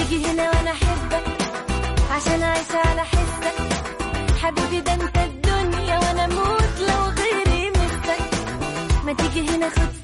تيجي هنا وانا احبك عشان اعيش على حسك حبيبي ده انت الدنيا وانا اموت لو غيري مسك ما تيجي هنا خد